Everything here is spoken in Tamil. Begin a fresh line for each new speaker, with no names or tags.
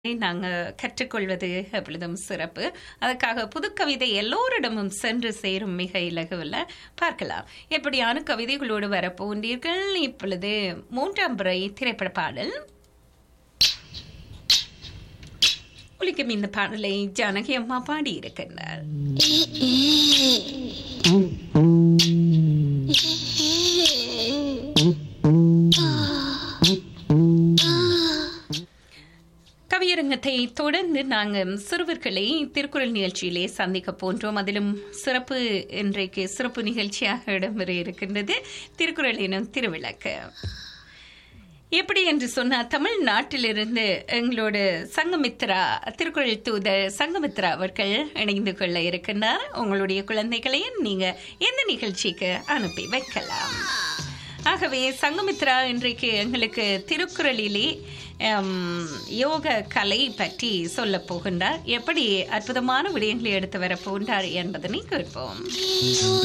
நாங்கள் கற்றுக்கொள்வது எப்பொழுதும் சிறப்பு அதுக்காக புதுக்கவிதை எல்லோரிடமும் சென்று சேரும் மிக இலகுவில் பார்க்கலாம் எப்படியான கவிதைகளோடு வரப்போன்றீர்கள் இப்பொழுது மூன்றாம் முறை திரைப்பட பாடல் ஒலிக்கும் இந்த பாடலை ஜானகி அம்மா பாடியிருக்கின்றார் கவியரங்கத்தை தொடர்ந்து நாங்கள் சிறுவர்களை திருக்குறள் நிகழ்ச்சியிலே சந்திக்க போன்றோம் அதிலும் சிறப்பு இன்றைக்கு சிறப்பு நிகழ்ச்சியாக இடம்பெற இருக்கின்றது திருக்குறள் எனும் திருவிளக்கு எப்படி என்று சொன்னால் தமிழ்நாட்டிலிருந்து எங்களோட சங்கமித்ரா திருக்குறள் தூதர் சங்கமித்ரா அவர்கள் இணைந்து கொள்ள இருக்கின்றார் உங்களுடைய குழந்தைகளையும் நீங்க எந்த நிகழ்ச்சிக்கு அனுப்பி வைக்கலாம் ஆகவே சங்கமித்ரா இன்றைக்கு எங்களுக்கு திருக்குறளிலே யோக கலை பற்றி சொல்ல போகின்றார் எப்படி அற்புதமான விடயங்களை எடுத்து வரப்போகின்றார் என்பதனை கேட்போம்